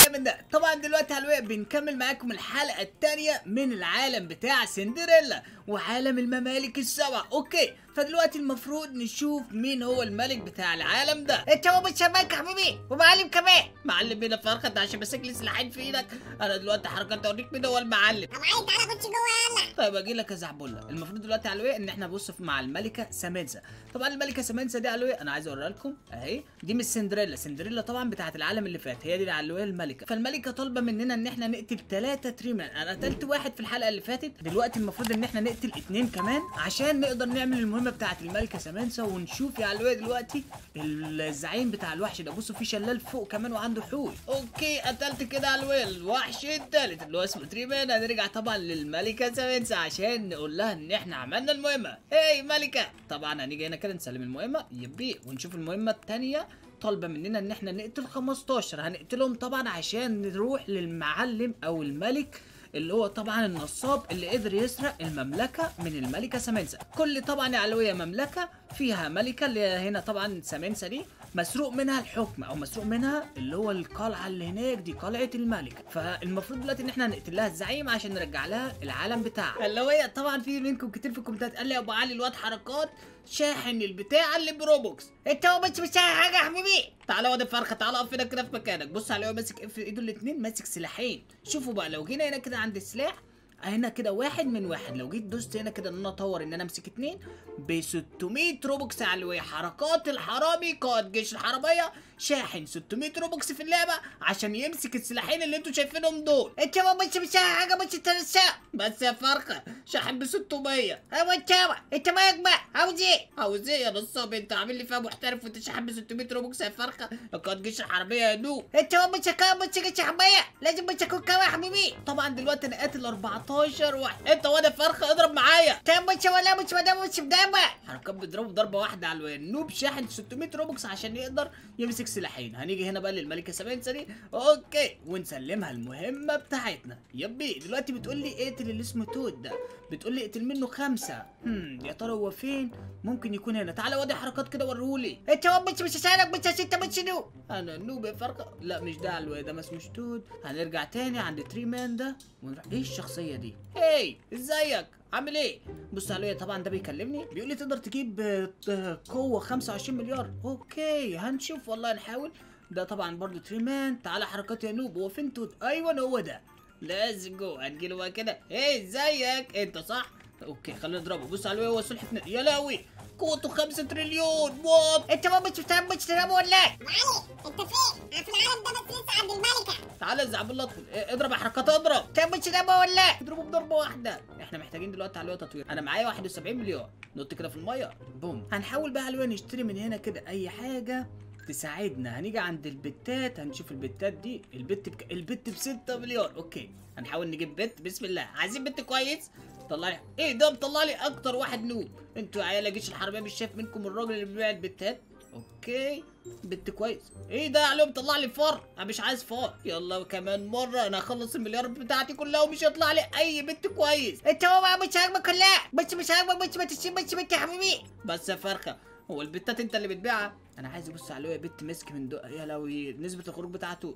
الجامد ده طبعا دلوقتي على بنكمل معاكم الحلقه الثانيه من العالم بتاع سندريلا وعالم الممالك السبع اوكي فدلوقتي المفروض نشوف مين هو الملك بتاع العالم ده انت هو مش سماك يا حبيبي ومعلم كمان معلم بينا فرخه انت عشان ماسك لي سلاحين في ايدك انا دلوقتي حركات اوريك مين هو المعلم طب عايز تعالى خش جوه يلا طيب اجي لك يا زعبله المفروض دلوقتي على الوي ان احنا نبص مع الملكه سامنسا طبعا الملكه سامنسا دي على الوي انا عايز اوريها لكم اهي دي مش سندريلا سندريلا طبعا بتاعت العالم اللي فات هي دي على الوي الملكه فالملكه طالبه مننا ان احنا نقتل ثلاثه تريمان انا قتلت واحد في الحلقه اللي فاتت دلوقتي المفروض ان احنا نقتل اثنين كمان عشان نقدر نعمل المهمه بتاعت الملكه سامنسا ونشوف يا علوي دلوقتي الزعيم بتاع الوحش ده بصوا في شلال فوق كمان وعنده حوت اوكي قتلت كده علوي الوحش التالت اللي هو اسمه تريمان هنرجع طبعا للملكه سامنسا عشان نقول لها ان احنا عملنا المهمه هي ملكه طبعا هنيجي هنا كده نسلم المهمه يبي ونشوف المهمه الثانيه طالبه مننا ان احنا نقتل 15 هنقتلهم طبعا عشان نروح للمعلم او الملك اللي هو طبعا النصاب اللي قدر يسرق المملكة من الملكة سامنسا كل طبعا علوية مملكة فيها ملكة اللي هنا طبعا سامنسا دي مسروق منها الحكم او مسروق منها اللي هو القلعة اللي هناك دي قلعة الملكة فالمفروض دلوقتي ان احنا نقتل لها الزعيم عشان نرجع لها العالم بتاعها اللي هي طبعا في منكم كتير في الكومنتات قال لي يا ابو علي الواد حركات شاحن البتاع اللي بروبوكس انت هو مش مش حاجه يا حبيبي تعالى واد الفرخه تعالى اقف هنا كده في مكانك بص على ماسك في ايده الاثنين ماسك سلاحين شوفوا بقى لو جينا هنا كده عند السلاح هنا كده واحد من واحد لو جيت دوست هنا كده ان انا اطور ان انا امسك اتنين ب 600 روبوكس علوية حركات الحرامي قائد جيش الحرامية شاحن 600 روبوكس في اللعبة عشان يمسك السلاحين اللي انتوا شايفينهم دول انت هو مش مش حاجه مش تنسى بس يا فرخة شاحن ب 600 هو انت هو انت مالك بقى عاوز ايه عاوز ايه يا نصاب انت عامل لي فيها محترف وانت شاحن ب 600 روبوكس يا فرخة قائد جيش الحرامية يا نوب انت هو مش كام مش مش حبايه لازم مش اكون كام يا حبيبي طبعا دلوقتي انا قاتل 14 واحد انت واد فرخة اضرب معايا طب مش ولا مش مدام مش مدام حركات بيضربوا ضربه واحده على الوين نوب شاحن 600 روبوكس عشان يقدر يمسك سلاحين هنيجي هنا بقى للملكه سامنسا دي اوكي ونسلمها المهمه بتاعتنا يبي دلوقتي بتقول لي اقتل اللي اسمه تود ده بتقول لي اقتل منه خمسه هم يا ترى هو فين ممكن يكون هنا تعالى وادي حركات كده وريهولي انت هو مش مش سالك مش انت مش نو انا نوب يا فرقه لا مش ده على ده ما اسموش تود هنرجع تاني عند تري مان ده ونروح ايه الشخصيه دي هي ازيك عامل ايه؟ بص عليا طبعا ده بيكلمني بيقول لي تقدر تجيب آه، قوه 25 مليار اوكي هنشوف والله نحاول ده طبعا برضو تريمان تعالى حركات يا نوب هو فين توت ايوه هو ده ليتس جو هنجيله بقى كده ايه ازيك انت صح اوكي خلينا نضربه بص عليه هو سلحة ن- يا لهوي قوته 5 تريليون وات انت هو مش مش مش تنام ولا علي انت فين؟ انا في العالم ده بس لسه عند الملكه تعالى الزعبل الله ادخل إيه، اضرب يا حركات اضرب طب مش تنام ولا اضربه بضربه واحده احنا محتاجين دلوقتي علوية تطوير انا معايا 71 مليار نط كده في الميه بوم هنحاول بقى علوية نشتري من هنا كده اي حاجه تساعدنا هنيجي عند البتات هنشوف البتات دي البت بك... البت ب 6 مليار اوكي هنحاول نجيب بت بسم الله عايزين بت كويس طلع لي ايه ده مطلع لي اكتر واحد نوب انتوا يا عيال يا جيش الحربيه مش شايف منكم الراجل اللي بيبيع البتات اوكي بت كويس ايه ده عليه مطلع لي فار انا مش عايز فار يلا كمان مره انا هخلص المليار بتاعتي كلها ومش هيطلع لي اي بت كويس انت هو بقى مش عاجبك كلها مش مش عاجبك مش مش مش مش يا حبيبي بس يا فرخه هو البتات انت اللي بتبيعها انا عايز ابص عليه يا بت مسك من دو... يا لهوي نسبه الخروج بتاعته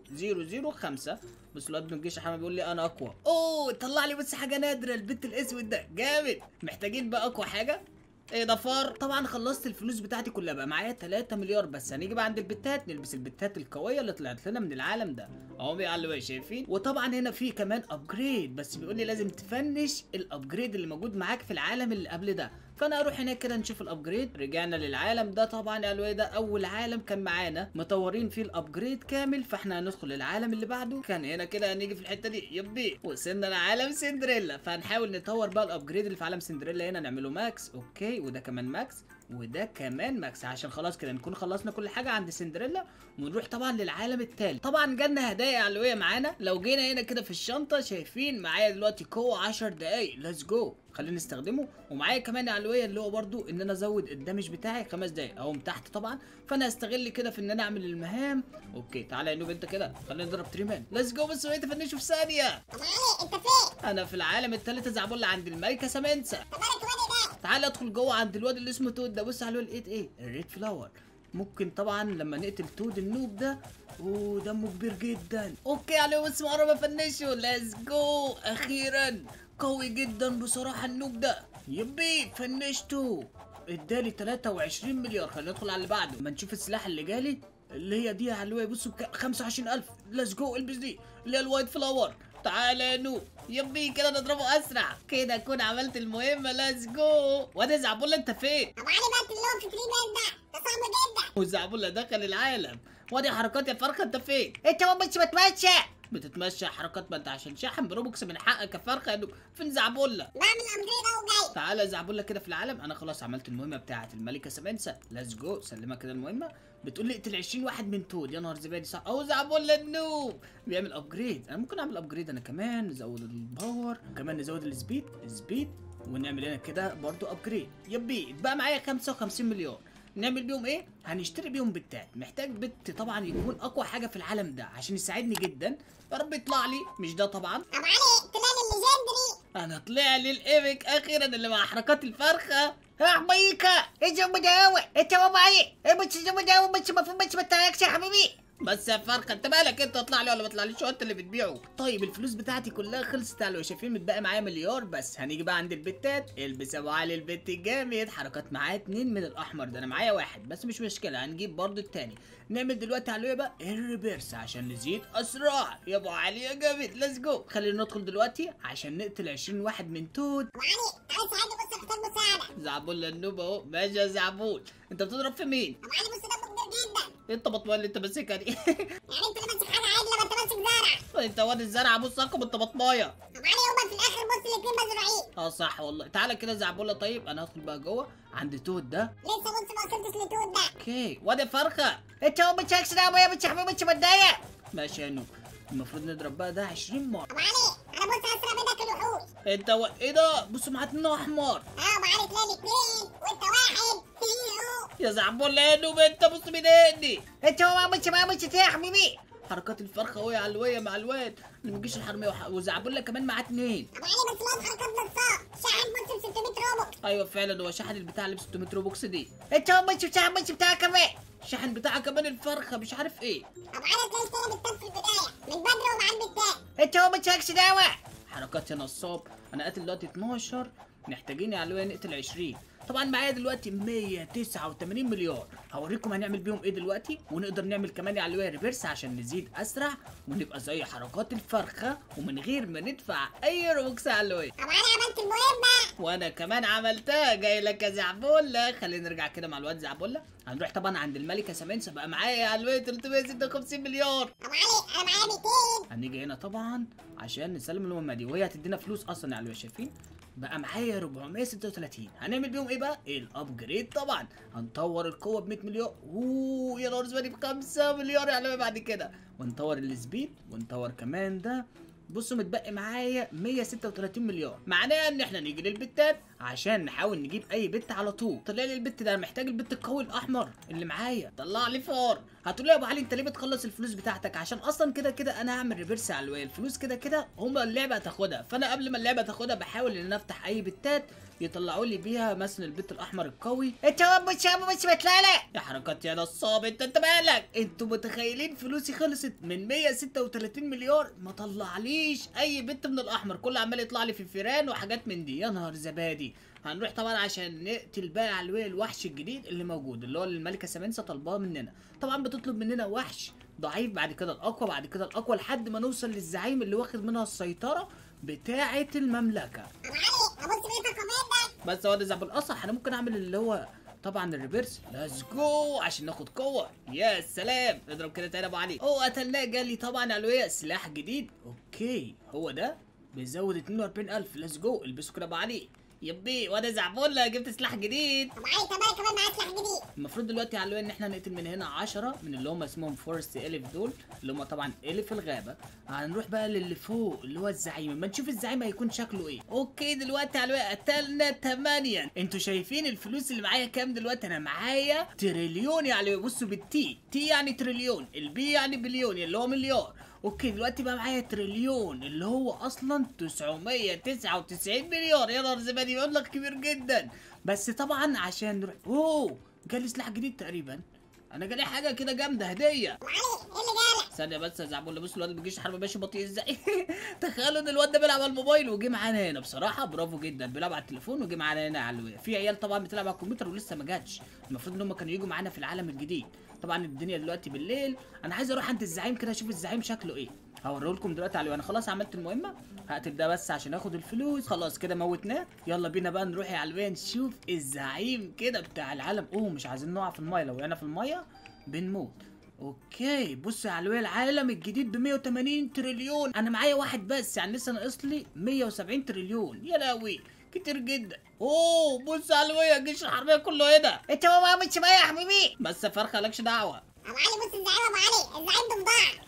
005 بس الواد من الجيش حمام بيقول لي انا اقوى اوه طلع لي بس حاجه نادره البت الاسود ده جامد محتاجين بقى اقوى حاجه ايه ده فار طبعا خلصت الفلوس بتاعتي كلها بقى معايا 3 مليار بس هنيجي بقى عند البتات نلبس البتات القويه اللي طلعت لنا من العالم ده اهو بيعلوا شايفين وطبعا هنا في كمان ابجريد بس بيقول لي لازم تفنش الابجريد اللي موجود معاك في العالم اللي قبل ده فانا اروح هناك كده نشوف الابجريد رجعنا للعالم ده طبعا يا الوي ده اول عالم كان معانا مطورين فيه الابجريد كامل فاحنا هندخل العالم اللي بعده كان هنا كده هنيجي في الحته دي يبي وصلنا لعالم سندريلا فهنحاول نطور بقى الابجريد اللي في عالم سندريلا هنا نعمله ماكس اوكي وده كمان ماكس وده كمان ماكس عشان خلاص كده نكون خلصنا كل حاجه عند سندريلا ونروح طبعا للعالم التالي طبعا جالنا هدايا علويه معانا لو جينا هنا كده في الشنطه شايفين معايا دلوقتي قوه 10 دقايق ليتس جو خلينا نستخدمه ومعايا كمان علويه اللي هو برضو ان انا ازود الدمج بتاعي خمس دقايق اهو من تحت طبعا فانا هستغل كده في ان انا اعمل المهام اوكي تعالى يا نوب انت كده خلينا نضرب تريمان ليتس جو بس بقيت افنشه في ثانيه طب علي انت فين؟ انا في العالم الثالث زعبول عند الملكه سامنسا طب مالك الواد ده؟ تعال ادخل جوه عند الواد اللي اسمه تود ده بص على الواد لقيت ايه الريد فلاور ممكن طبعا لما نقتل تود النوب ده اوه دمه كبير جدا اوكي علي بس مقرب افنشه ليتس جو اخيرا قوي جدا بصراحه النوب ده يبي فنشته ادالي 23 مليار خلينا ندخل على اللي بعده ما نشوف السلاح اللي جالي اللي هي دي يا علوية بصوا بك- 25000 ليتس جو البس دي اللي هي الوايت فلاور تعالى يا نوب يبي كده نضربه اسرع كده اكون عملت المهمه ليتس جو وانا زعبولة انت فين ابو علي بقى اللي هو في فري مان ده ده صعب جدا وزعبولة دخل العالم وادي حركات يا فرخه انت فين انت ما بس بتمشى بتتمشى حركات ما انت عشان شاحن بروبوكس من حقك يا فرخه يا نوب فين زعبولة بعمل ابجريد اهو جاي تعالى زعبولة كده في العالم انا خلاص عملت المهمه بتاعه الملكه سمنسة ليتس جو سلمها كده المهمه بتقول لي اقتل 20 واحد من تود يا نهار زبادي صح او زعبولة النوب بيعمل ابجريد انا ممكن اعمل ابجريد انا كمان نزود الباور كمان نزود السبيد السبيد ونعمل هنا كده برضو ابجريد يبي بقى معايا 55 مليون نعمل بيهم ايه؟ هنشتري بيهم بتات محتاج بت طبعا يكون اقوى حاجه في العالم ده عشان يساعدني جدا يا رب يطلع لي مش ده طبعا ابو علي طلع لي الليجندري انا طلع لي الايبك اخيرا اللي مع حركات الفرخه اه بيكا انت مداوي انت ما معي بس انت مداوي بس ما في بس ما تلاقيش يا حبيبي بس يا فرخه انت مالك انت اطلع لي ولا ما تطلعليش هو انت اللي بتبيعه طيب الفلوس بتاعتي كلها خلصت على شايفين متبقى معايا مليار بس هنيجي بقى عند البتات البس ابو علي البت الجامد حركات معايا اتنين من الاحمر ده انا معايا واحد بس مش مشكله هنجيب برضو التاني نعمل دلوقتي على بقى الريفيرس عشان نزيد اسرع يا ابو علي يا جامد ليتس جو خلينا ندخل دلوقتي عشان نقتل 20 واحد من تود ابو علي تعالى ساعدني بص محتاج مساعده زعبول النوب اهو ماشي يا زعبول انت بتضرب في مين ابو علي بص دمه كبير جدا انت بطمال اللي انت ماسكها دي يعني انت اللي ماسك حاجه عادي لما انت ماسك زرع انت واد الزرع بص رقم انت بطمايه ابو علي هما في الاخر بص الاثنين مزروعين اه صح والله تعالى كده زعبولة طيب انا هدخل بقى جوه عند توت ده لسه بص ما وصلتش لتود ده اوكي وادي فرخه انت ما بتشكش ده يا بس يا حبيبي بس متضايق ماشي يا نوب المفروض نضرب بقى ده 20 مره ابو علي انا بص اسرع منك الوحوش انت و... ايه ده بصوا معاه اتنين احمر اه ابو علي تلاقي الاثنين وانت واحد يا زعبولة يا نوب انت بص بيضايقني انت ما بس ما بس يا حبيبي حركات الفرخه وهي علويه مع الواد اللي مجيش الحرميه وح... وزعبولة كمان معاه اتنين ابو علي بس لازم حركات نصاب شاحن بص ب 600 روبوك ايوه فعلا هو شحن البتاع اللي ب 600 روبوكس دي انت ما بس بتاع بس بتاع كمان شحن بتاعها كمان الفرخه مش عارف ايه ابو علي تلاقي اشترى بالتاب في البدايه من بدري ومع البتاع انت ما بتشكش دواء حركات يا نصاب انا قاتل دلوقتي 12 محتاجين يا علوية نقتل 20 طبعا معايا دلوقتي 189 مليار هوريكم هنعمل بيهم ايه دلوقتي ونقدر نعمل كمان يا علوية ريفرس عشان نزيد اسرع ونبقى زي حركات الفرخه ومن غير ما ندفع اي روكس يا علوية ابو علي عملت المهمه وانا كمان عملتها جاي لك يا زعبولة خلينا نرجع كده مع الواد زعبولة هنروح طبعا عند الملكة سمنسة بقى معايا يا علوية 356 مليار ابو علي انا معايا 200 هنيجي هنا طبعا عشان نسلم المهمه دي وهي هتدينا فلوس اصلا يا علوية شايفين بقى معايا 436 هنعمل بيهم ايه بقى الابجريد طبعا هنطور القوه ب 100 مليار اوه يا نهار اسود ب 5 مليار يا علوية بعد كده ونطور السبيد ونطور كمان ده بصوا متبقي معايا 136 مليار معناه ان احنا نيجي للبتات عشان نحاول نجيب اي بت على طول طلع لي البت ده أنا محتاج البت القوي الاحمر اللي معايا طلع لي فار هتقول لي يا ابو علي انت ليه بتخلص الفلوس بتاعتك عشان اصلا كده كده انا هعمل ريفرس على الواي الفلوس كده كده هما اللعبه هتاخدها فانا قبل ما اللعبه تاخدها بحاول ان انا افتح اي بتات يطلعوا لي بيها مثلا البت الاحمر القوي انت ما بس ما بس بتلاقي يا حركات يا نصاب انت انت مالك انتوا متخيلين فلوسي خلصت من 136 مليار ما طلعليش اي بنت من الاحمر كله عمال يطلع لي في فيران وحاجات من دي يا نهار زبادي هنروح طبعا عشان نقتل بقى علوية الوحش الجديد اللي موجود اللي هو اللي الملكه سمنسة طالباه مننا طبعا بتطلب مننا وحش ضعيف بعد كده الاقوى بعد كده الاقوى لحد ما نوصل للزعيم اللي واخد منها السيطره بتاعه المملكه ابو علي ابص بقيت كمان بس هو ده زعبل الاصح انا ممكن اعمل اللي هو طبعا الريفرس ليتس جو عشان ناخد قوه يا سلام نضرب كده تاني يا ابو علي هو قتلناه جالي طبعا علوية سلاح جديد اوكي هو ده بيزود 42000 ليتس جو البسه كده يا ابو علي يبي وانا زعبولة جبت سلاح جديد ابو علي كمان كمان معاه سلاح جديد المفروض دلوقتي على ان احنا نقتل من هنا 10 من اللي هم اسمهم فورست الف دول اللي هم طبعا الف الغابه هنروح بقى للي فوق اللي هو الزعيم اما نشوف الزعيم هيكون شكله ايه اوكي دلوقتي على قتلنا 8 انتوا شايفين الفلوس اللي معايا كام دلوقتي انا معايا تريليون يعني بصوا بالتي تي يعني تريليون البي يعني بليون اللي هو مليار اوكي دلوقتي بقى معايا تريليون اللي هو اصلا 999 مليار يا نهار زبادي مبلغ كبير جدا بس طبعا عشان نروح اوه جالي سلاح جديد تقريبا انا جالي حاجه كده جامده هديه ابو علي ايه اللي جالك ثانيه بس يا زعبول بص الواد بيجيش حرب ماشي بطيء ازاي تخيلوا ان الواد ده بيلعب على الموبايل وجه معانا هنا بصراحه برافو جدا بيلعب على التليفون وجه معانا هنا على الوية في عيال طبعا بتلعب على الكمبيوتر ولسه ما جاتش المفروض ان هم كانوا يجوا معانا في العالم الجديد طبعا الدنيا دلوقتي بالليل انا عايز اروح عند الزعيم كده اشوف الزعيم شكله ايه هوريه لكم دلوقتي على الوية. انا خلاص عملت المهمه هقتل ده بس عشان اخد الفلوس خلاص كده موتناه يلا بينا بقى نروح يا علوية نشوف الزعيم كده بتاع العالم اوه مش عايزين نقع في المايه لو وقعنا في المايه بنموت اوكي بص يا علوية العالم الجديد ب 180 تريليون انا معايا واحد بس يعني لسه ناقص لي 170 تريليون يا لهوي كتير جدا اوه بص يا علوية الجيش الحربية كله هنا انت ما عملتش معايا يا حبيبي بس يا فرخة مالكش دعوة ابو علي بص الزعيم ابو علي الزعيم ضفدع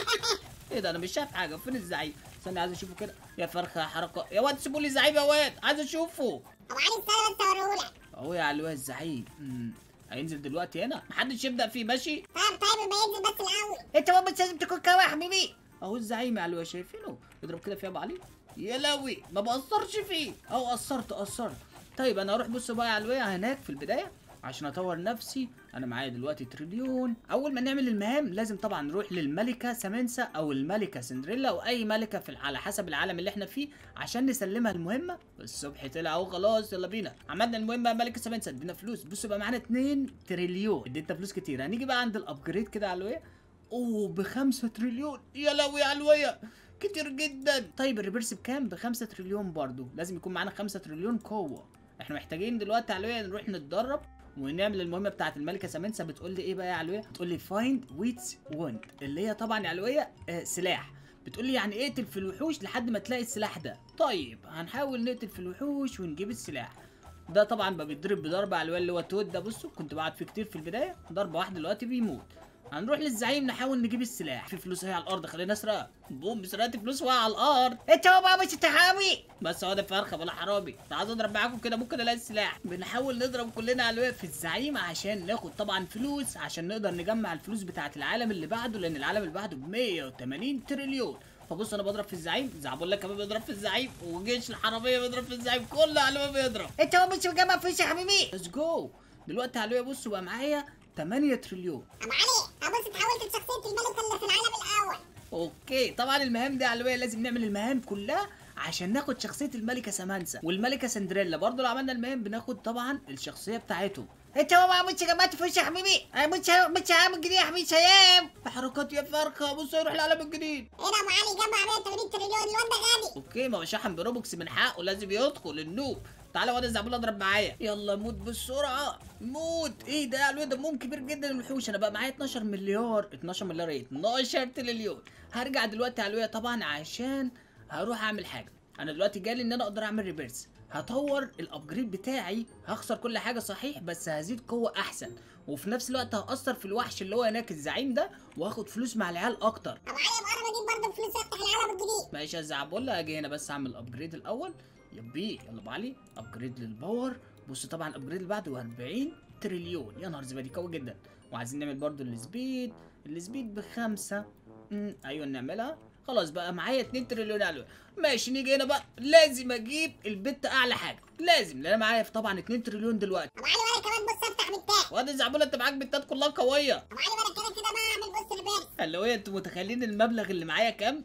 ايه ده انا مش شايف حاجة فين الزعيم استنى عايز اشوفه كده يا فرخة حركة يا واد سيبوا لي الزعيم يا واد عايز اشوفه ابو علي استنى بس اوريهولك اهو يا علوية الزعيم أمم، هينزل دلوقتي هنا محدش يبدأ فيه ماشي طيب طيب يبقى ينزل بس الاول انت ما بس لازم تكون كوي يا حبيبي اهو الزعيم يا علوية شايفينه يضرب كده فيه ابو علي يا لوي ما بقصرش فيه اهو قصرت قصرت طيب انا هروح بص بقى يا علوية هناك في البداية عشان اطور نفسي انا معايا دلوقتي تريليون اول ما نعمل المهام لازم طبعا نروح للملكه سامنسا او الملكه سندريلا او اي ملكه في على حسب العالم اللي احنا فيه عشان نسلمها المهمه الصبح طلع اهو خلاص يلا بينا عملنا المهمه يا ملكه سامنسا ادينا فلوس بص بقى معانا 2 تريليون اديتنا فلوس كتير هنيجي بقى عند الابجريد كده يا علوية اوه بخمسة تريليون يا لهوي يا علوية كتير جدا طيب الريفرس بكام بخمسة تريليون برضو لازم يكون معانا خمسة تريليون قوة احنا محتاجين دلوقتي يا علوية نروح نتدرب ونعمل المهمه بتاعت الملكه سامنسا بتقول لي ايه بقى يا علويه بتقول لي فايند ويتس وند اللي هي طبعا يا علويه آه سلاح بتقول لي يعني اقتل في الوحوش لحد ما تلاقي السلاح ده طيب هنحاول نقتل في الوحوش ونجيب السلاح ده طبعا بقى بيتضرب بضربه علويه اللي هو تود ده بصوا كنت بقعد فيه كتير في البدايه ضربه واحده دلوقتي بيموت هنروح للزعيم نحاول نجيب السلاح في فلوس هي على الارض خلينا نسرقها بوم سرقت فلوس وقع على الارض انت ما عملتش تحامي بس هو ده فرخه ولا حرامي انا عايز اضرب معاكم كده ممكن الاقي السلاح بنحاول نضرب كلنا على الوقت في الزعيم عشان ناخد طبعا فلوس عشان نقدر نجمع الفلوس بتاعه العالم اللي بعده لان العالم اللي بعده ب 180 تريليون فبص انا بضرب في الزعيم زعبولة كمان بيضرب في الزعيم وجيش الحراميه بيضرب في الزعيم كل علوية بيضرب انت ما عملتش مجمع فلوس يا حبيبي ليتس جو دلوقتي علوية بصوا بقى معايا 8 تريليون ابو علي ابص اتحولت لشخصيه الملك اللي في العالم الاول اوكي طبعا المهام دي علوية لازم نعمل المهام كلها عشان ناخد شخصية الملكة سامانسا والملكة سندريلا برضه لو عملنا المهام بناخد طبعا الشخصية بتاعتهم انت ما عملتش جمعت فلوس يا حبيبي انا مش مش عامل جنيه يا حبيبي سلام حركات يا فرخة بص يروح العالم الجديد ايه ده ابو علي جمع 180 تريليون الواد ده غني اوكي ما هو شحن بروبوكس من حقه لازم يدخل النوب تعالى واد الزعبول اضرب معايا يلا موت بسرعه موت ايه ده الواد دمهم كبير جدا الوحوش انا بقى معايا 12 مليار 12 مليار ايه 12 تريليون هرجع دلوقتي على الوية طبعا عشان هروح اعمل حاجه انا دلوقتي جالي ان انا اقدر اعمل ريفيرس هطور الابجريد بتاعي هخسر كل حاجه صحيح بس هزيد قوه احسن وفي نفس الوقت هاثر في الوحش اللي هو هناك الزعيم ده وهاخد فلوس مع العيال اكتر ابو علي ابقى انا بجيب برضه فلوس افتح العالم الجديد ماشي يا زعبولة اجي هنا بس اعمل ابجريد الاول يبي يلا ابو علي ابجريد للباور بص طبعا الابجريد اللي بعده 40 تريليون يا نهار زبادي قوي جدا وعايزين نعمل برضو السبيد السبيد بخمسة امم ايوه نعملها خلاص بقى معايا 2 تريليون علوي ماشي نيجي هنا بقى لازم اجيب البت اعلى حاجه لازم لان انا معايا طبعا 2 تريليون دلوقتي ابو علي وانا كمان بص افتح بالتاء وادي زعبولة انت معاك بتات كلها قويه ابو علي وانا كده كده بقى اعمل بص ريفيرس اللي هو انتوا متخيلين المبلغ اللي معايا كام؟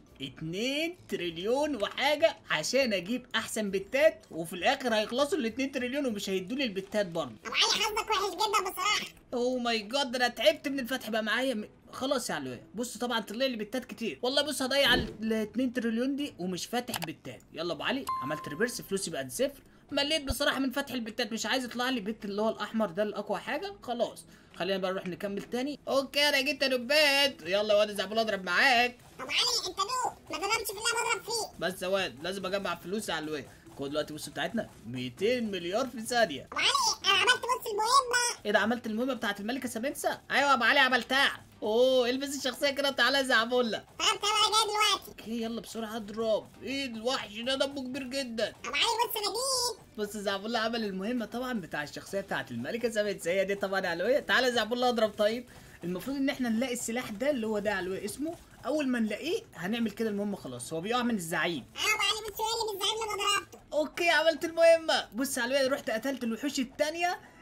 2 تريليون وحاجه عشان اجيب احسن بتات وفي الاخر هيخلصوا ال 2 تريليون ومش هيدوا لي البتات برضه. ابو علي حظك وحش جدا بصراحه اوه ماي جاد انا تعبت من الفتح بقى معايا م... خلاص يا علوية بص طبعا طلع لي بتات كتير والله بص هضيع ال 2 تريليون دي ومش فاتح بتات يلا ابو علي عملت ريفرس فلوسي بقت صفر مليت بصراحه من فتح البتات مش عايز يطلع لي بت اللي هو الاحمر ده الاقوى حاجه خلاص خلينا بقى نروح نكمل تاني اوكي انا جيت نبات يلا يا واد زعبول اضرب معاك ابو علي انت نو ما ضربش في اللعبه اضرب فيه بس يا واد لازم اجمع فلوس على الواد خد دلوقتي بص بتاعتنا 200 مليار في ثانيه ابو علي انا عملت بص المهمه ايه ده عملت المهمه بتاعت الملكه سامنسا ايوه يا ابو علي عملتها اوه البس الشخصيه كده وتعالى يا زعبولة طيب طيب انا جاي دلوقتي اوكي يلا بسرعه اضرب ايه الوحش ده دمه كبير جدا ابو علي بص انا جيت بص زعبولة عمل المهمة طبعا بتاع الشخصية بتاعت الملكة سامنسا هي دي طبعا علوية تعالى زعبولة اضرب طيب المفروض ان احنا نلاقي السلاح ده اللي هو ده علوية اسمه اول ما نلاقيه هنعمل كده المهمة خلاص هو بيقع من الزعيم اه ابو علي بص هو اللي بالزعيم لما ضربته اوكي عملت المهمة بص علوية رحت قتلت الوحوش التانية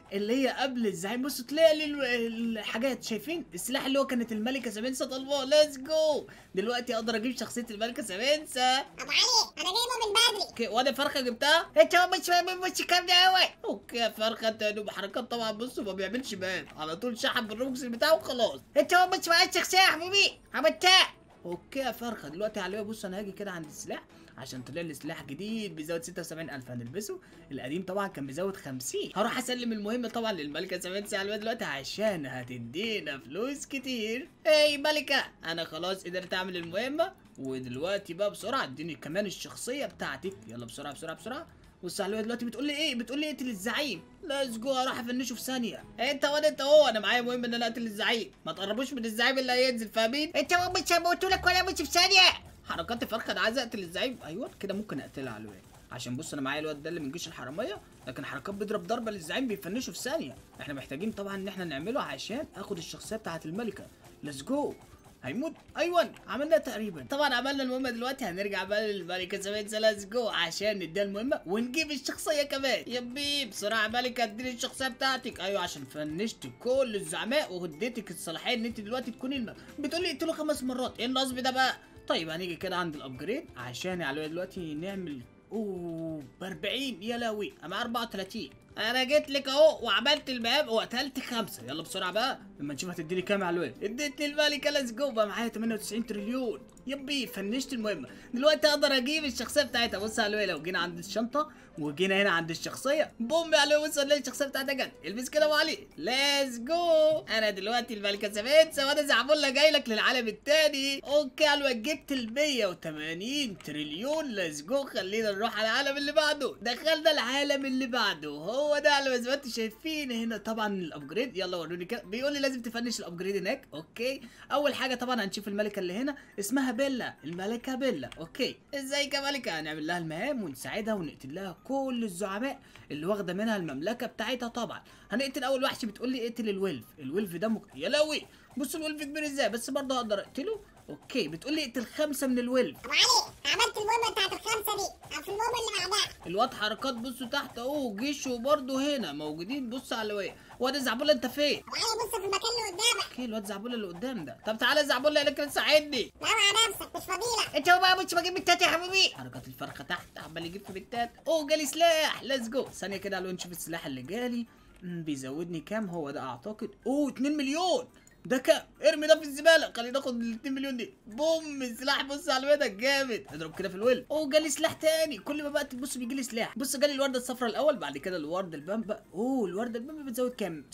اللي هي قبل الزعيم بصوا تلاقي لي ال- الحاجات شايفين السلاح اللي هو كانت الملكه سامنسا طالباه ليتس جو دلوقتي اقدر اجيب شخصيه الملكه سامنسا ابو علي انا جايبه من بدري اوكي وانا فرخه جبتها انت هو مش فاهم بس كام ده هو اوكي يا فرخه انت يا دوب حركات طبعا بصوا ما بيعملش بان على طول شحن بالروكس بتاعه وخلاص انت هو مش معاك شخصيه يا حبيبي عملتها اوكي يا فرخه دلوقتي على بص انا هاجي كده عند السلاح عشان طلع لي سلاح جديد بيزود 76000 هنلبسه القديم طبعا كان بيزود 50 هروح اسلم المهمه طبعا للملكه سامنسا على دلوقتي عشان هتدينا فلوس كتير اي ملكه انا خلاص قدرت اعمل المهمه ودلوقتي بقى بسرعه اديني كمان الشخصيه بتاعتك يلا بسرعه بسرعه بسرعه بص على الواد دلوقتي بتقول لي ايه بتقول لي اقتل الزعيم ليتس جو اروح افنشه في ثانيه انت وانا انت هو انا معايا مهم ان انا اقتل الزعيم ما تقربوش من الزعيم اللي هينزل فاهمين انت هو مش هموتوا لك ولا مش في ثانيه حركات الفرخه انا عايز اقتل الزعيم ايوه كده ممكن اقتلها على الواد عشان بص انا معايا الواد ده اللي من جيش الحراميه لكن حركات بيضرب ضربه للزعيم بيفنشه في ثانيه احنا محتاجين طبعا ان احنا نعمله عشان اخد الشخصيه بتاعه الملكه ليتس جو هيموت ايوه عملنا تقريبا طبعا عملنا المهمه دلوقتي هنرجع بقى للملكه سميت ليتس جو عشان نديها المهمه ونجيب الشخصيه كمان يبي بسرعه ملكه اديني الشخصيه بتاعتك ايوه عشان فنشت كل الزعماء واديتك الصلاحيه ان انت دلوقتي تكوني الم... بتقولي اقتله خمس مرات ايه النصب ده بقى طيب هنيجي كده عند الابجريد عشان يا علوية دلوقتي نعمل اوه ب 40 يا لهوي انا 34 انا جيت لك اهو وعملت المهام وقتلت خمسه يلا بسرعه بقى لما نشوف هتديني كام يا علوية اديتني الملكه ليتس جو بقى معايا 98 تريليون يبي فنشت المهمه دلوقتي اقدر اجيب الشخصيه بتاعتها بص يا علوية لو جينا عند الشنطه وجينا هنا عند الشخصيه بوم يا علوية بص نلاقي الشخصيه بتاعتها جت البس كده ابو علي ليتس جو انا دلوقتي الملكه سميتسا وانا زعبولة جاي لك للعالم التاني اوكي يا علوية جبت ال 180 تريليون ليتس جو خلينا نروح على العالم اللي بعده دخلنا العالم اللي بعده هو ده على زي ما انتم شايفين هنا طبعا الابجريد يلا وروني كده بيقول لي لازم تفنش الابجريد هناك اوكي اول حاجه طبعا هنشوف الملكه اللي هنا اسمها بيلا الملكه بيلا اوكي ازيك يا ملكه هنعمل لها المهام ونساعدها ونقتل لها كل الزعماء اللي واخده منها المملكه بتاعتها طبعا هنقتل اول وحش بتقول لي اقتل الولف الولف ده مك... يا لهوي بص الولف كبير ازاي بس برضه اقدر اقتله اوكي بتقول لي اقتل خمسه من الولف ابو علي عملت المهمه بتاعت الخمسه دي او في المهمه اللي بعدها الواد حركات بصوا تحت اهو جيشه برضه هنا موجودين بص على الواد واد زعبوله انت فين ابو علي بص في المكان اللي قدامك اوكي الواد زعبوله اللي قدام ده طب تعالى زعبوله هنا كده ساعدني لا على نفسك مش فضيلة انت هو بقى مش بجيب التات يا حبيبي حركات الفرخه تحت عمال يجيب في بتات اوه جالي سلاح ليتس جو ثانيه كده على نشوف السلاح اللي جالي مم، بيزودني كام هو ده اعتقد اوه 2 مليون ده كام ارمي ده في الزباله خلينا ناخد ال 2 مليون دي بوم السلاح بص على الواد جامد اضرب كده في الويل اوه جالي سلاح تاني كل ما بقى تبص بيجي لي سلاح بص جالي الورده الصفراء الاول بعد كده الورده البامبا اوه الورده البامبا بتزود كام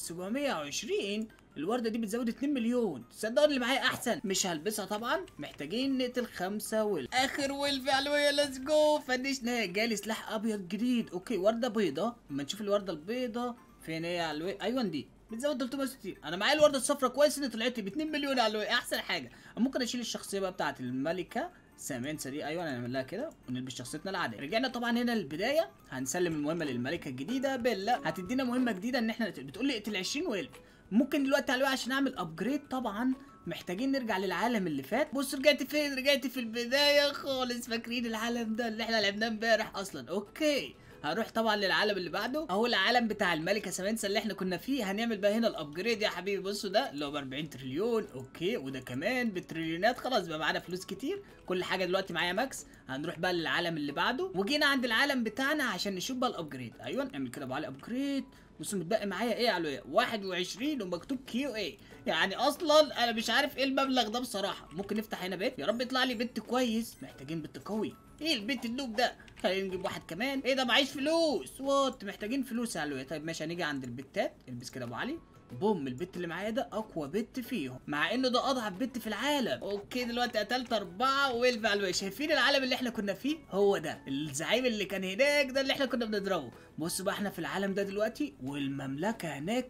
720 الوردة دي بتزود 2 مليون صدقني اللي معايا احسن مش هلبسها طبعا محتاجين نقتل خمسة ويل اخر ويل في علوية ليتس جو فنشنا جالي سلاح ابيض جديد اوكي وردة بيضة اما نشوف الوردة البيضة فين هي يا علوية ايوه دي بتزود 360 انا معايا الورده الصفراء كويس ان طلعت لي ب 2 مليون يا علوية احسن حاجه ممكن اشيل الشخصيه بقى بتاعت الملكه سامنسا دي ايوه نعمل لها كده ونلبس شخصيتنا العاديه رجعنا طبعا هنا للبدايه هنسلم المهمه للملكه الجديده بيلا هتدينا مهمه جديده ان احنا نقتل بتقول لي اقتل 20 ويلف ممكن دلوقتي على عشان اعمل ابجريد طبعا محتاجين نرجع للعالم اللي فات بص رجعت فين رجعت في البدايه خالص فاكرين العالم ده اللي احنا لعبناه امبارح اصلا اوكي هنروح طبعا للعالم اللي بعده اهو العالم بتاع الملكه سامنسا اللي احنا كنا فيه هنعمل بقى هنا الابجريد يا حبيبي بصوا ده اللي هو ب 40 تريليون اوكي وده كمان بتريليونات خلاص بقى معانا فلوس كتير كل حاجه دلوقتي معايا ماكس هنروح بقى للعالم اللي بعده وجينا عند العالم بتاعنا عشان نشوف بقى الابجريد ايوه نعمل كده بقى على ابجريد بصوا متبقي معايا ايه يا علوية 21 ومكتوب كيو اي يعني اصلا انا مش عارف ايه المبلغ ده بصراحه ممكن نفتح هنا بيت يا رب يطلع لي بيت كويس محتاجين بيت قوي ايه البيت اللوب ده خلينا نجيب واحد كمان ايه ده معيش فلوس وات محتاجين فلوس يا علوية طيب ماشي هنيجي عند البيتات البس كده ابو علي بوم البت اللي معايا ده اقوى بت فيهم مع انه ده اضعف بت في العالم اوكي دلوقتي قتلت اربعه ويلف علوية شايفين العالم اللي احنا كنا فيه هو ده الزعيم اللي كان هناك ده اللي احنا كنا بنضربه بصوا بقى احنا في العالم ده دلوقتي والمملكه هناك اهي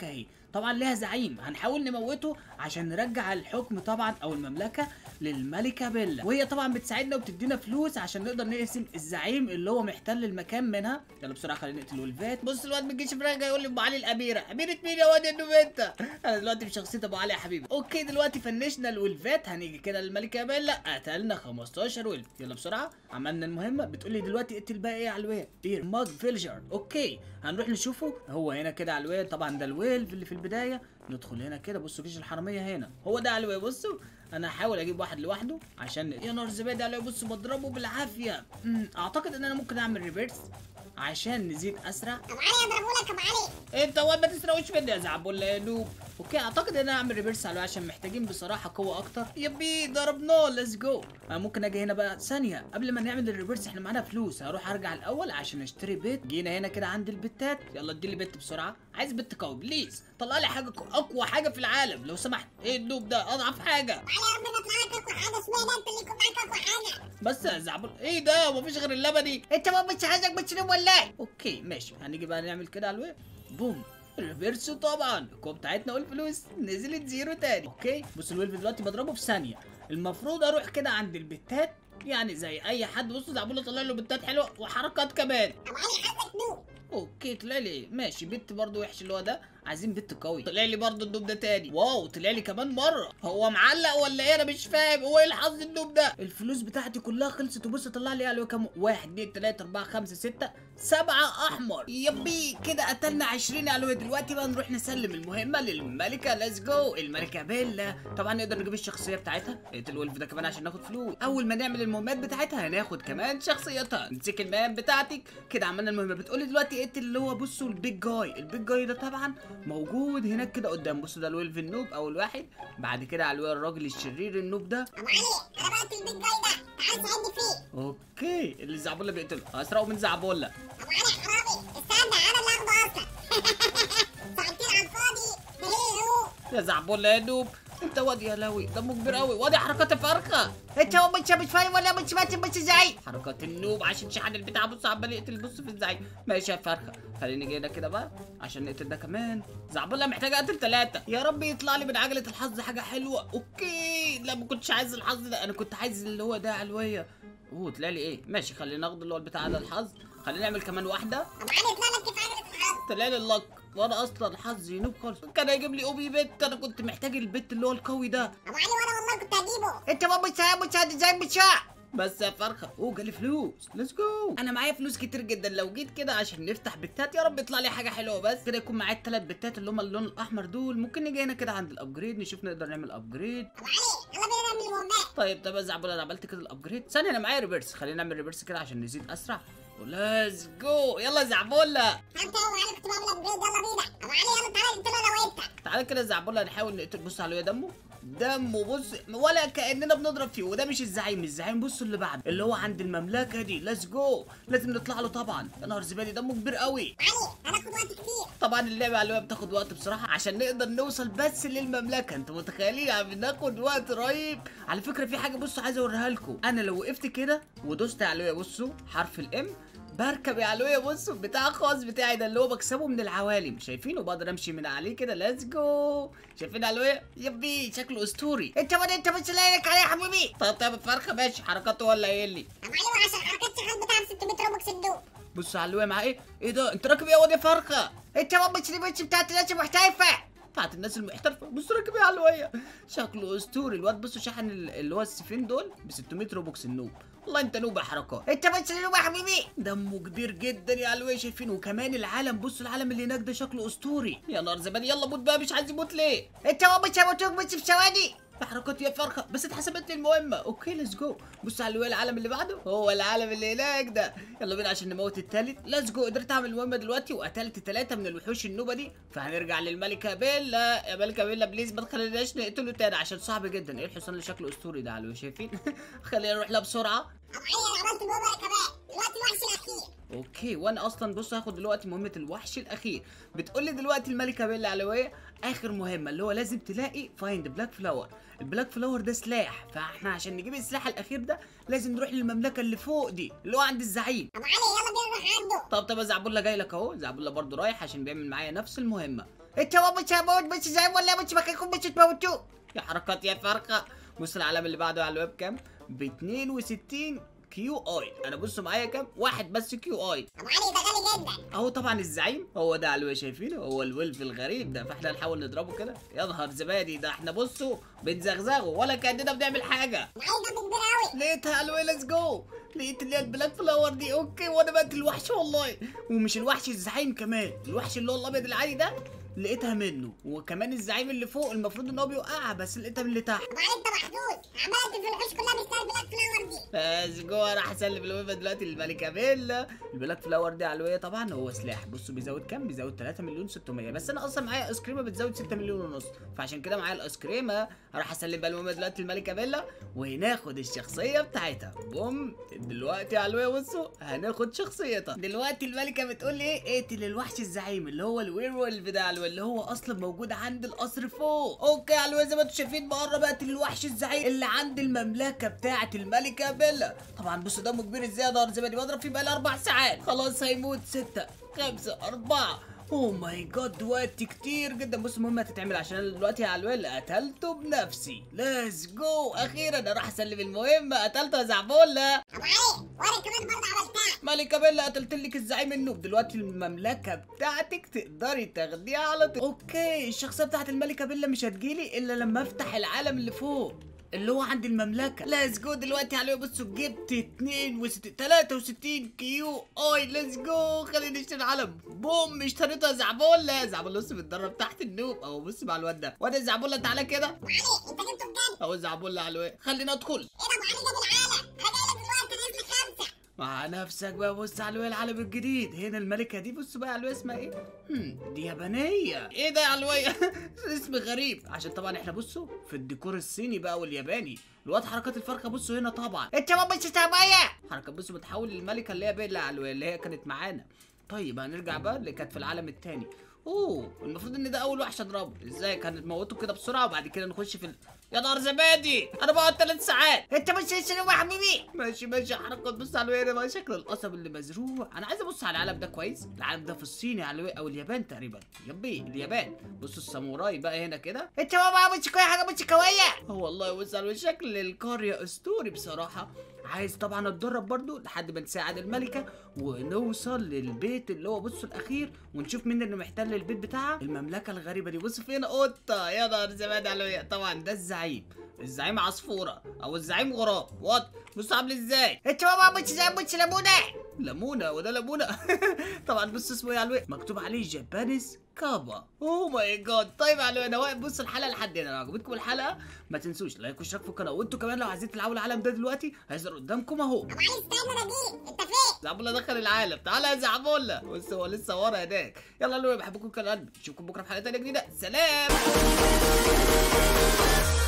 طبعا ليها زعيم هنحاول نموته عشان نرجع الحكم طبعا او المملكه للملكه بيلا وهي طبعا بتساعدنا وبتدينا فلوس عشان نقدر نقسم الزعيم اللي هو محتل المكان منها يلا بسرعه خلينا نقتل الولفات بص الواد ما تجيش فراجع يقول لي ابو علي الاميره اميره مين يا واد انه انت انا دلوقتي بشخصيه ابو علي يا حبيبي اوكي دلوقتي فنشنا الولفات هنيجي كده للملكه بيلا قتلنا 15 ولف يلا بسرعه عملنا المهمه بتقول لي دلوقتي اقتل بقى ايه على الويل بير ماج فيلجر اوكي هنروح نشوفه هو هنا كده على الويل طبعا ده الويلف اللي في البدايه ندخل هنا كده بصوا جيش الحراميه هنا هو ده على الويل بصوا انا هحاول اجيب واحد لوحده عشان يا نهار زبادي عليه بصوا بضربه بالعافيه أمم، اعتقد ان انا ممكن اعمل ريفيرس عشان نزيد اسرع ابو علي اضربه لك ابو علي انت واد ما تسرقوش مني يا زعبول يا نوب اوكي اعتقد ان انا اعمل ريفيرس عليه عشان محتاجين بصراحه قوه اكتر يبي ضربناه ليتس جو انا ممكن اجي هنا بقى ثانيه قبل ما نعمل الريفيرس احنا معانا فلوس هروح ارجع الاول عشان اشتري بيت جينا هنا كده عند البتات يلا اديلي بيت بسرعه عايز بيت قوي بليز طلع لي حاجه ق- اقوى حاجه في العالم لو سمحت ايه النوب ده اضعف حاجه ابو علي ربنا يطلع لك اقوى حاجه اسمها انت اللي يكون معاك اقوى حاجه بس يا زعبول ايه ده مفيش غير اللبني انت ما مش عايزك بتنوم ولا ايه؟ اوكي ماشي هنيجي بقى نعمل كده على الويب بوم ريفيرس طبعا القوه بتاعتنا والفلوس نزلت زيرو تاني اوكي بص الويلف دلوقتي بضربه في ثانيه المفروض اروح كده عند البتات يعني زي اي حد بص زعبوله طلع له بتات حلوه وحركات كمان ابو علي حظك نوب اوكي طلع لي ماشي بت برضه وحش اللي هو ده عايزين بت قوي طلع لي برضه الدوب ده تاني واو طلع لي كمان مره هو معلق ولا ايه انا مش فاهم هو ايه الحظ الدوب ده الفلوس بتاعتي كلها خلصت وبص طلع لي عليه كام واحد اتنين تلاته اربعه خمسه سته سبعه احمر يبي كده قتلنا 20 علوي دلوقتي بقى نروح نسلم المهمه للملكه ليتس جو الملكه بيلا طبعا نقدر نجيب الشخصيه بتاعتها اقتل الولف ده كمان عشان ناخد فلوس اول ما نعمل المهمات بتاعتها هناخد كمان شخصيتها نمسك المهام بتاعتك كده عملنا المهمه بتقولي دلوقتي اقتل اللي هو بصوا البيج جاي البيج جاي ده طبعا موجود هناك كده قدام بصوا ده الولف النوب اول واحد بعد كده على الويل الراجل الشرير النوب ده ابو علي انا بقتل البيج جاي ده تعال ساعدني فيه اوكي اللي زعبوله بيقتله هسرقه من زعبوله ابو علي حرامي استنى انا اللي اخده اصلا ساعتين على الفاضي هي يا زعبوله يا نوب انت واد يا لوي دمه كبير قوي وادي حركات فرخه انت ما مش مش فاهم ولا مش فاهم مش زعيم حركات النوب عشان شحن البتاع بص عمال يقتل بص في الزعيم ماشي يا فرخه خليني جاي هنا كده بقى عشان نقتل ده كمان زعبله محتاج اقتل ثلاثه يا رب يطلع لي من عجله الحظ حاجه حلوه اوكي لا ما كنتش عايز الحظ ده انا كنت عايز اللي هو ده علويه اوه طلع لي ايه ماشي خلينا ناخد اللي هو البتاع ده الحظ خلينا نعمل كمان واحده ابو علي يطلع لك كيف عجله الحظ طلع لي اللك وانا اصلا حظي نوب خالص كان هيجيب لي اوبي بت انا كنت محتاج البت اللي هو القوي ده ابو علي وانا والله كنت هجيبه انت ما مش فاهم مش هذا زي مش فاهم. بس يا فرخه اوه جالي فلوس ليتس جو انا معايا فلوس كتير جدا لو جيت كده عشان نفتح بتات يا رب يطلع لي حاجه حلوه بس كده يكون معايا الثلاث بتات اللي هم اللون الاحمر دول ممكن نيجي هنا كده عند الابجريد نشوف نقدر نعمل ابجريد ابو علي يلا بينا نعمل المهمات طيب طب يا زعبول انا عملت كده الابجريد ثانيه انا معايا ريفرس خلينا نعمل ريفرس كده عشان نزيد اسرع وليتس جو يلا يا زعبوله انت يا ابو علي كنت بعمل ابجريد يلا بينا ابو علي يلا تعالى نقتله انا وانت تعالى كده يا زعبوله نحاول نقتل بص على دمه دمه بص ولا كاننا بنضرب فيه وده مش الزعيم الزعيم بص اللي بعد اللي هو عند المملكه دي ليتس جو لازم نطلع له طبعا يا نهار زبادي دمه كبير قوي علي هناخد وقت كتير طبعا اللعبه على الويب بتاخد وقت بصراحه عشان نقدر نوصل بس للمملكه انتوا متخيلين يعني بناخد وقت رهيب على فكره في حاجه بصوا عايز اوريها لكم انا لو وقفت كده ودوست على بصوا حرف الام بركب يا علوية بصوا بتاع خاص بتاعي ده اللي هو بكسبه من العوالم شايفينه بقدر امشي من عليه كده ليتس جو شايفين علوية يبي شكله اسطوري انت ما انت مش لايق عليه يا حبيبي طب طب الفرخه ماشي حركاته ولا ايه اللي ابو علي وعشان حركات شحن بتاع 600 روبكس الدوب بص علوية مع ايه ايه ده انت راكب ايه يا واد يا فرخه انت ما مش مش بتاعت الناس المحترفه بتاعت الناس المحترفه بص راكب ايه علوية شكله اسطوري الواد بصوا شحن ال- اللي هو السيفين دول ب 600 روبوكس النوب والله انت نوب يا حركات انت مش يا حبيبي دمه كبير جدا يا علوية شايفين وكمان العالم بص العالم اللي هناك ده شكله اسطوري يا نهار زبادي يلا موت بقى مش عايز يموت ليه انت ما مش هموتوك بس في ثواني حركات يا فرخه بس اتحسبت لي المهمه اوكي ليتس جو بص على العالم اللي بعده هو العالم اللي هناك ده يلا بينا عشان نموت التالت ليتس جو قدرت اعمل المهمه دلوقتي وقتلت ثلاثه من الوحوش النوبه دي فهنرجع للملكه بيلا يا ملكه بيلا بليز ما تخليناش نقتله تاني عشان صعب جدا ايه الحصان اللي شكله اسطوري ده على شايفين خلينا نروح لها بسرعه ابو علي انا عملت المهمه كمان دلوقتي الوحش الاخير اوكي وانا اصلا بص هاخد دلوقتي مهمه الوحش الاخير بتقول لي دلوقتي الملكه بيلا علويه اخر مهمه اللي هو لازم تلاقي فايند بلاك فلاور البلاك فلاور ده سلاح فاحنا عشان نجيب السلاح الاخير ده لازم نروح للمملكه اللي فوق دي اللي هو عند الزعيم ابو علي يلا بينا نروح عنده طب طب يا زعبولة جاي لك اهو زعبولة برضو رايح عشان بيعمل معايا نفس المهمة انت هو مش هموت بس زي ولا مش مكانكم مش تموتوه يا حركات يا فرقه بص العلم اللي بعده على الويب كام ب 62 كيو اي انا بصوا معايا كام واحد بس كيو اي ابو علي ده غالي جدا اهو طبعا الزعيم هو ده علوي شايفينه هو الولف الغريب ده فاحنا نحاول نضربه كده يظهر زبادي ده احنا بصوا بنزغزغه ولا كاننا بنعمل حاجه ابو علي ده كبير قوي لقيتها علوي ليتس جو لقيت اللي هي البلاك فلاور دي اوكي وانا بقت الوحش والله ومش الوحش الزعيم كمان الوحش اللي هو الابيض العادي ده لقيتها منه وكمان الزعيم اللي فوق المفروض ان هو بيوقعها بس لقيتها من اللي تحت ابو علي انت محظوظ عملت في الوحوش كلها بيستاهل بلاك فلاور دي بس جوه راح اسلم الويفا دلوقتي للملكه بيلا البلاك فلاور دي علويه طبعا هو سلاح بصوا بيزود كام بيزود 3 مليون 600 بس انا اصلا معايا ايس كريمه بتزود 6 مليون ونص فعشان كده معايا الايس كريمه هروح اسلم بقى الويفا دلوقتي للملكه بيلا وهناخد الشخصيه بتاعتها بوم دلوقتي يا علويه بصوا هناخد شخصيتها دلوقتي الملكه بتقول لي ايه اقتل الوحش الزعيم اللي هو الوير وولف ده علويه اللي هو اصلا موجود عند القصر فوق اوكي يا علويه زي ما انتم شايفين بقرب اقتل الوحش الزعيم اللي عند المملكه بتاعه الملكه بيلا طبعا بصوا دمه كبير ازاي يا دار زبادي بضرب فيه بقالي اربع ساعات خلاص هيموت ستة خمسة أربعة اوه ماي جاد وقت كتير جدا بص المهم هتتعمل عشان انا دلوقتي يا علوية قتلته بنفسي ليتس جو اخيرا انا راح اسلم المهمة قتلته يا زعبولة ابو علي وانا كمان برضه عملتها ملكة بيلا قتلت لك الزعيم النوب دلوقتي المملكة بتاعتك تقدري تاخديها على طول اوكي الشخصية بتاعت الملكة بيلا مش هتجيلي الا لما افتح العالم اللي فوق اللي هو عند المملكة ليتس جو دلوقتي عليه بصوا جبت 62 63 كيو اي ليتس جو خلينا نشتري العلم بوم اشتريته يا زعبولة زعبولة بص بيتدرب تحت النوب اهو بص مع الواد ده واد زعبولة تعالى كده ابو علي انت جبته بجد اهو زعبولة على الواد خلينا ادخل ايه ده ابو علي ده بالعالم انا جاي لك دلوقتي انا اسمي خمسه مع نفسك بقى بص على الواد العالم الجديد هنا الملكة دي بص بقى على الواد اسمها ايه؟ هم دي يابانية ايه ده يا علوية؟ اسم غريب عشان طبعا احنا بصوا في الديكور الصيني بقى والياباني الواد حركات الفرخة بصوا هنا طبعا انت هو مش تعبانه حركة بصوا بتحول للملكة اللي هي بيلا علوية اللي هي كانت معانا طيب هنرجع بقى اللي كانت في العالم التاني اوه المفروض ان ده اول وحش اضربه ازاي كانت موته كده بسرعه وبعد كده نخش في ال... يا نهار زبادي انا بقعد ثلاث ساعات انت مش لسه يا حبيبي ماشي ماشي حركات بص على الوين بقى شكل القصب اللي مزروع انا عايز ابص على العالم ده كويس العالم ده في الصين على الوين او اليابان تقريبا يبي اليابان بصوا الساموراي بقى هنا كده انت هو مش كل حاجه مش قويه هو والله بص على الوين شكل القريه اسطوري بصراحه عايز طبعا اتدرب برضو لحد ما نساعد الملكه ونوصل للبيت اللي هو بصوا الاخير ونشوف مين اللي محتل البيت بتاعها المملكه الغريبه دي بص فين قطه يا نهار زبادي على الوين طبعا ده الزعيم الزعيم عصفوره او الزعيم غراب وات بص عامل ازاي انت هو مش زي مش ليمونه ليمونه وده ليمونه طبعا بص اسمه ايه على الوقت مكتوب عليه جابانيز كابا اوه ماي جاد طيب على انا واقف بص الحلقه لحد هنا لو عجبتكم الحلقه ما تنسوش لايك واشتراك في القناه وانتوا كمان لو عايزين تلعبوا العالم ده دلوقتي هيظهر قدامكم اهو ابو علي استنى انا جيت انت فين زعبولة دخل العالم تعالى يا زعبولة بص هو لسه ورا هناك يلا لو بحبكم كل قلبي اشوفكم بكره في حلقه تانيه جديده سلام